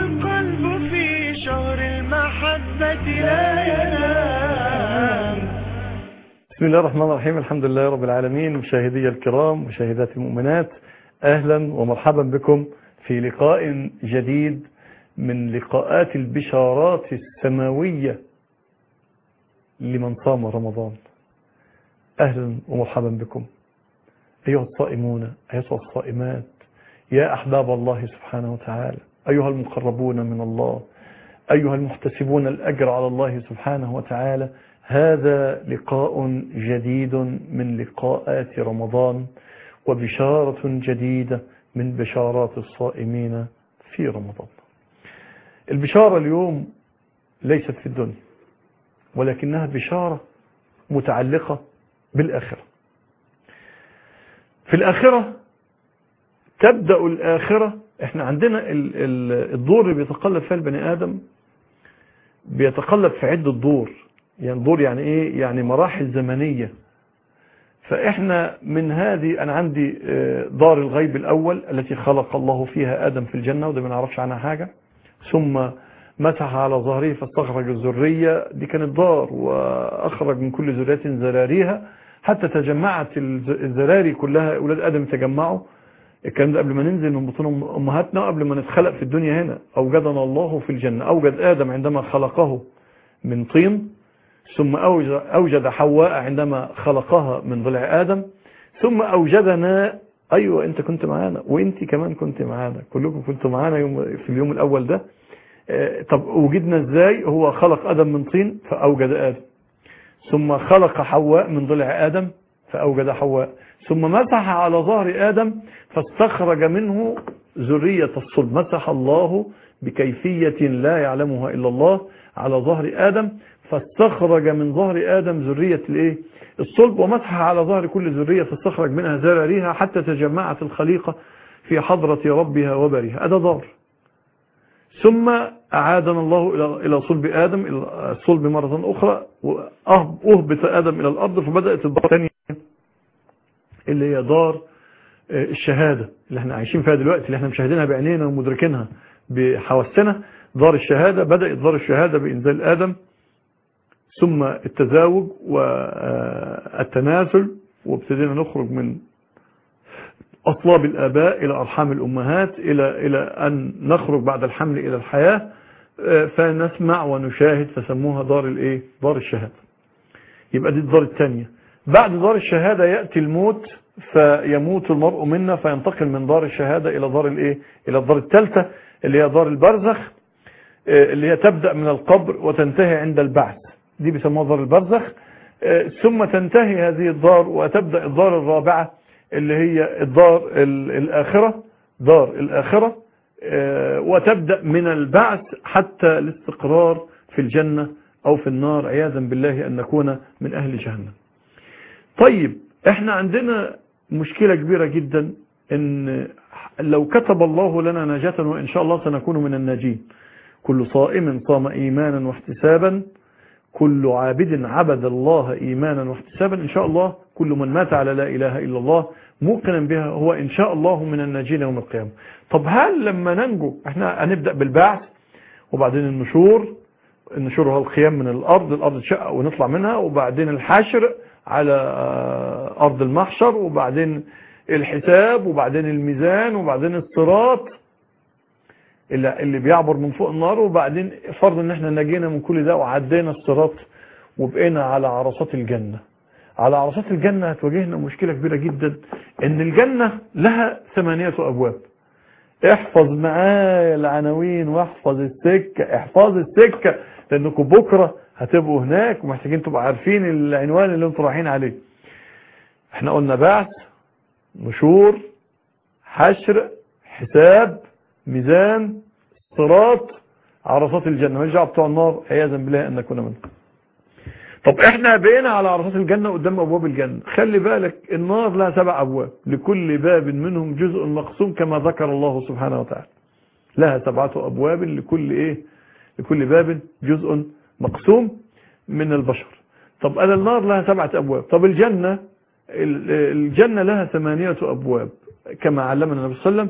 والقلب في شهر المحبة لا ينام بسم الله الرحمن الرحيم الحمد لله رب العالمين مشاهدي الكرام مشاهدات المؤمنات أهلا ومرحبا بكم في لقاء جديد من لقاءات البشارات السماوية لمن صام رمضان أهلا ومرحبا بكم أيها الصائمون أيها الصائمات يا أحباب الله سبحانه وتعالى أيها المقربون من الله أيها المحتسبون الأجر على الله سبحانه وتعالى هذا لقاء جديد من لقاءات رمضان وبشارة جديدة من بشارات الصائمين في رمضان البشارة اليوم ليست في الدنيا ولكنها بشارة متعلقة بالآخرة في الآخرة تبدأ الآخرة احنا عندنا ال- ال- الدور اللي بيتقلب فيها البني آدم بيتقلب في عدة دور يعني دور يعني ايه يعني مراحل زمنية فاحنا من هذه انا عندي آه، دار الغيب الاول التي خلق الله فيها ادم في الجنة وده ما نعرفش عنها حاجة ثم مسح على ظهره فاستخرج الذرية دي كانت دار واخرج من كل ذرية ذراريها حتى تجمعت الز- الذراري كلها اولاد ادم تجمعوا الكلام ده قبل ما ننزل من بطون امهاتنا قبل ما نتخلق في الدنيا هنا اوجدنا الله في الجنة اوجد ادم عندما خلقه من طين ثم أوجد, أوجد حواء عندما خلقها من ضلع آدم ثم أوجدنا أيوة أنت كنت معانا وأنت كمان كنت معانا كلكم كنتوا معانا يوم في اليوم الأول ده آه، طب وجدنا إزاي هو خلق آدم من طين فأوجد آدم ثم خلق حواء من ضلع آدم فأوجد حواء ثم مسح على ظهر آدم فاستخرج منه ذرية الصلب مسح الله بكيفية لا يعلمها إلا الله على ظهر آدم فاستخرج من ظهر آدم ذرية الايه الصلب ومسح على ظهر كل ذرية فاستخرج منها ذراريها حتى تجمعت الخليقة في حضرة ربها وبرها هذا دار ثم أعادنا الله إلى إلى صلب آدم إلى الصلب مرة أخرى وأهبط آدم إلى الأرض فبدأت الدار الثانية اللي هي دار آه، الشهادة اللي احنا عايشين فيها دلوقتي اللي احنا مشاهدينها بعينينا ومدركينها بحواسنا دار الشهادة بدأت دار الشهادة بإنزال آدم ثم التزاوج والتناسل وابتدينا نخرج من أطلاب الآباء إلى أرحام الأمهات إلى إلى أن نخرج بعد الحمل إلى الحياة آه، فنسمع ونشاهد فسموها دار الإيه دار الشهادة يبقى دي الدار الثانية بعد دار الشهادة يأتي الموت فيموت المرء منا فينتقل من دار الشهادة إلى دار الإيه إلى الدار الثالثة اللي هي دار البرزخ آه، اللي هي تبدأ من القبر وتنتهي عند البعث دي بيسموها دار البرزخ آه، ثم تنتهي هذه الدار وتبدأ الدار الرابعة اللي هي الدار ال- الآخرة دار الآخرة آه، وتبدأ من البعث حتى الاستقرار في الجنة أو في النار عياذا بالله أن نكون من أهل جهنم طيب احنا عندنا مشكلة كبيرة جدا ان لو كتب الله لنا نجاة وإن شاء الله سنكون من الناجين كل صائم صام إيمانا واحتسابا كل عابد عبد الله إيمانا واحتسابا إن شاء الله كل من مات على لا إله إلا الله موقنا بها هو إن شاء الله من الناجين يوم القيامة طب هل لما ننجو احنا هنبدأ بالبعث وبعدين النشور النشور هو القيام من الأرض الأرض تشقق ونطلع منها وبعدين الحشر على آه، أرض المحشر وبعدين الحساب وبعدين الميزان وبعدين الصراط اللي اللي بيعبر من فوق النار وبعدين فرض ان احنا نجينا من كل ده وعدينا الصراط وبقينا على عرصات الجنة على عرصات الجنة هتواجهنا مشكلة كبيرة جدا ان الجنة لها ثمانية ابواب احفظ معايا العناوين واحفظ السكة احفظ السكة لانكم بكرة هتبقوا هناك ومحتاجين تبقوا عارفين العنوان اللي انتوا رايحين عليه احنا قلنا بعث نشور حشر حساب ميزان صراط عرصات الجنة ماليش دعوه بتوع النار عياذا بالله ان نكون منهم طب احنا بقينا على عرصات الجنة قدام ابواب الجنة خلي بالك النار لها سبع ابواب لكل باب منهم جزء مقسوم كما ذكر الله سبحانه وتعالى لها سبعة ابواب لكل ايه لكل باب جزء مقسوم من البشر طب انا النار لها سبعة ابواب طب الجنة ال- الجنة لها ثمانية ابواب كما علمنا النبي صلى الله عليه وسلم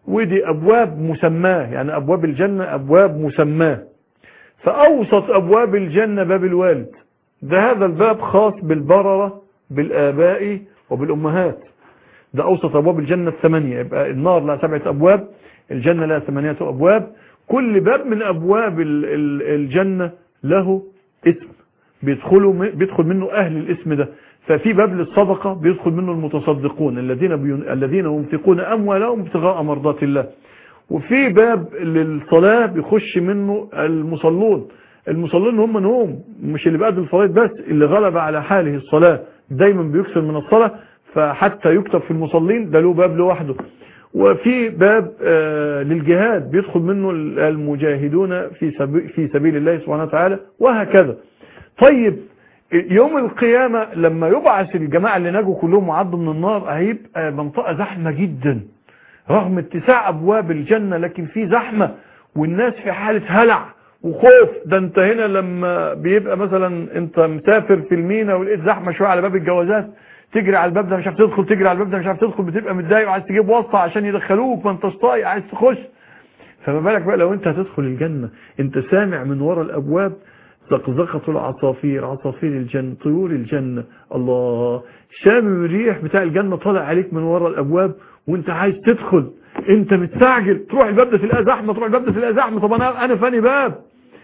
ودي أبواب مسماه يعني أبواب الجنة أبواب مسماه فأوسط أبواب الجنة باب الوالد ده هذا الباب خاص بالبررة بالآباء وبالأمهات ده أوسط أبواب الجنة الثمانية يبقى النار لها سبعة أبواب الجنة لها ثمانية أبواب كل باب من أبواب ال- ال- الجنة له اسم بيدخلوا م- بيدخل منه أهل الاسم ده ففي باب للصدقة بيدخل منه المتصدقون الذين بين... الذين ينفقون أموالهم ابتغاء مرضات الله وفي باب للصلاة بيخش منه المصلون المصلون هم نوم مش اللي بقدم الفرائض بس اللي غلب على حاله الصلاة دايما بيكثر من الصلاة فحتى يكتب في المصلين ده له باب لوحده وفي باب آه، للجهاد بيدخل منه المجاهدون في سبيل, في سبيل الله سبحانه وتعالى وهكذا طيب يوم القيامة لما يبعث الجماعة اللي نجوا كلهم وعدوا من النار هيبقى منطقة زحمة جدا رغم اتساع أبواب الجنة لكن في زحمة والناس في حالة هلع وخوف ده انت هنا لما بيبقى مثلا انت مسافر في المينا ولقيت زحمة شوية على باب الجوازات تجري على الباب ده مش عارف تدخل تجري على الباب ده مش عارف تدخل بتبقى متضايق وعايز تجيب واسطة عشان يدخلوك ما انتش طايق عايز تخش فما بالك بقى لو انت هتدخل الجنة انت سامع من ورا الابواب زقزقة العصافير عصافير الجنة طيور الجنة الله شامم الريح بتاع الجنة طالع عليك من ورا الابواب وانت عايز تدخل انت مستعجل تروح الباب ده تلاقيه زحمه تروح الباب ده تلاقيه زحمه طب انا انا فاني باب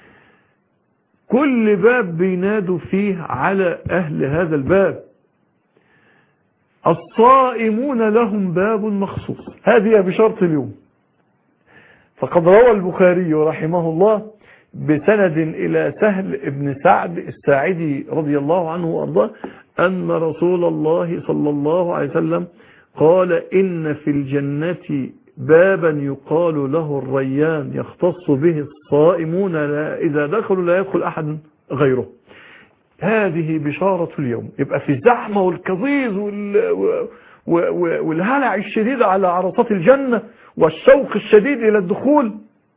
كل باب بينادوا فيه على اهل هذا الباب الصائمون لهم باب مخصوص هذه بشرط اليوم فقد روى البخاري رحمه الله بسند إلى سهل بن سعد الساعدي رضي الله عنه وأرضاه أن رسول الله صلى الله عليه وسلم قال إن في الجنة بابا يقال له الريان يختص به الصائمون لا إذا دخلوا لا يدخل أحد غيره هذه بشارة اليوم يبقى في الزحمة والكظيظ وال... و... و... و... والهلع الشديد على عرصات الجنة والشوق الشديد إلى الدخول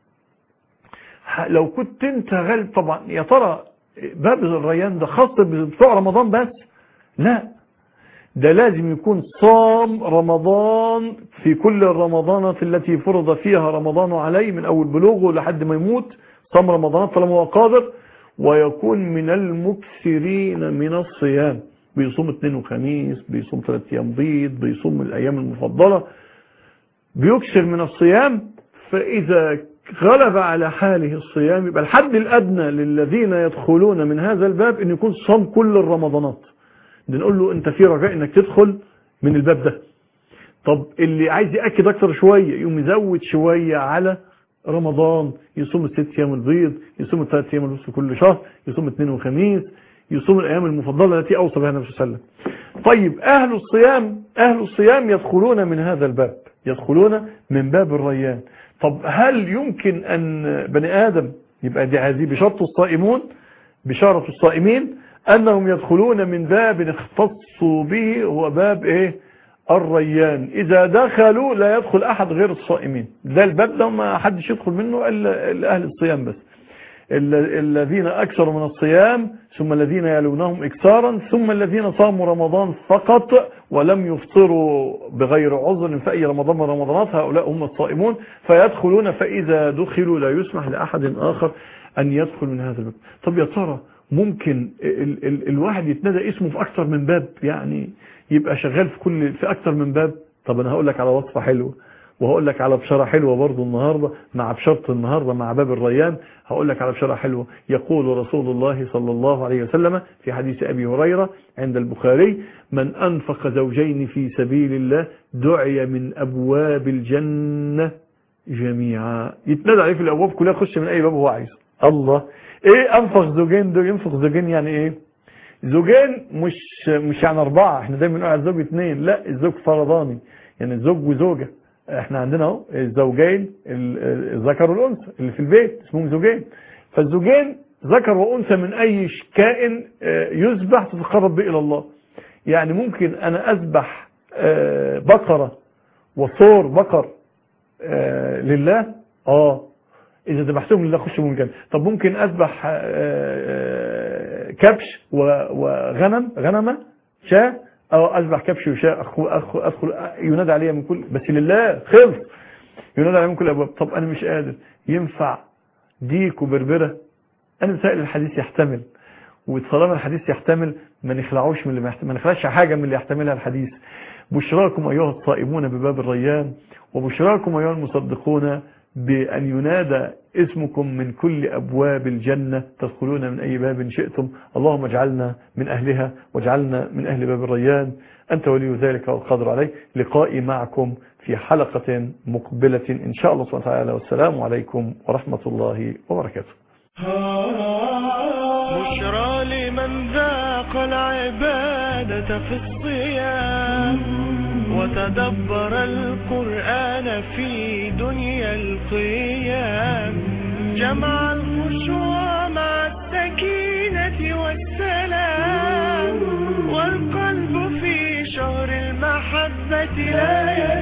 لو كنت انت غالب طبعا يا ترى باب الريان ده خاص بتوع رمضان بس لا ده لازم يكون صام رمضان في كل الرمضانات التي فرض فيها رمضان عليه من أول بلوغه لحد ما يموت صام رمضان طالما هو قادر ويكون من المكثرين من الصيام بيصوم اثنين وخميس بيصوم ثلاث ايام بيض بيصوم الايام المفضلة بيكثر من الصيام فاذا غلب على حاله الصيام يبقى الحد الادنى للذين يدخلون من هذا الباب ان يكون صام كل الرمضانات ده نقول له انت في رجاء انك تدخل من الباب ده طب اللي عايز يأكد اكتر شوية يقوم يزود شوية على رمضان يصوم الست ايام البيض يصوم الثلاث ايام الوسط كل شهر يصوم اثنين وخميس يصوم الايام المفضله التي اوصى بها النبي صلى الله عليه وسلم طيب اهل الصيام اهل الصيام يدخلون من هذا الباب يدخلون من باب الريان طب هل يمكن ان بني ادم يبقى دي هذه بشرط الصائمون بشارة الصائمين انهم يدخلون من باب اختصوا به هو باب ايه الريان إذا دخلوا لا يدخل أحد غير الصائمين ده الباب ده ما حدش يدخل منه إلا إلا أهل الصيام بس الذين أكثروا من الصيام ثم الذين يلونهم إكثارا ثم الذين صاموا رمضان فقط ولم يفطروا بغير عذر في أي رمضان من رمضانات هؤلاء هم الصائمون فيدخلون فإذا دخلوا لا يسمح لأحد آخر أن يدخل من هذا الباب طب يا ترى ممكن ال ال الواحد يتنادى اسمه في أكثر من باب يعني يبقى شغال في كل في أكثر من باب طب أنا هقول لك على وصفة حلوة وهقول لك على بشارة حلوة برضو النهاردة مع بشارة النهاردة مع باب الريان هقول لك على بشارة حلوة يقول رسول الله صلى الله عليه وسلم في حديث أبي هريرة عند البخاري من أنفق زوجين في سبيل الله دعي من أبواب الجنة جميعا يتنادى عليه في الأبواب كلها يخش من أي باب هو عايز الله ايه انفق زوجين دول ينفق زوجين يعني ايه زوجين مش مش يعني اربعة احنا دايما بنقول على الزوج اثنين لا الزوج فرضاني يعني الزوج وزوجة احنا عندنا اهو الزوجين الذكر والانثى اللي في البيت اسمهم زوجين فالزوجين ذكر وانثى من اي كائن يذبح تتقرب به الى الله يعني ممكن انا اذبح بقرة وصور بقر لله اه اذا ذبحتهم لله خشوا من الجنه طب ممكن اذبح كبش وغنم غنمه شاة او اذبح كبش وشاة ادخل ينادى عليها من كل بس لله خلص ينادى عليه من كل الابواب طب انا مش قادر ينفع ديك وبربره انا مسائل الحديث يحتمل وطالما الحديث يحتمل ما نخلعوش من اللي ما يحتمل ما نخلعش حاجه من اللي يحتملها الحديث بشراكم ايها الصائمون بباب الريان وبشراكم ايها المصدقون بأن ينادى اسمكم من كل أبواب الجنة تدخلون من أي باب شئتم اللهم اجعلنا من أهلها واجعلنا من أهل باب الريان أنت ولي ذلك والقدر عليه لقائي معكم في حلقة مقبلة إن شاء الله سبحانه وتعالى والسلام عليكم ورحمة الله وبركاته بشرى لمن ذاق العبادة في الصيام وتدبر القرآن في دنيا القيام جمع الخشوع مع السكينة والسلام والقلب في شهر المحبة لا ينام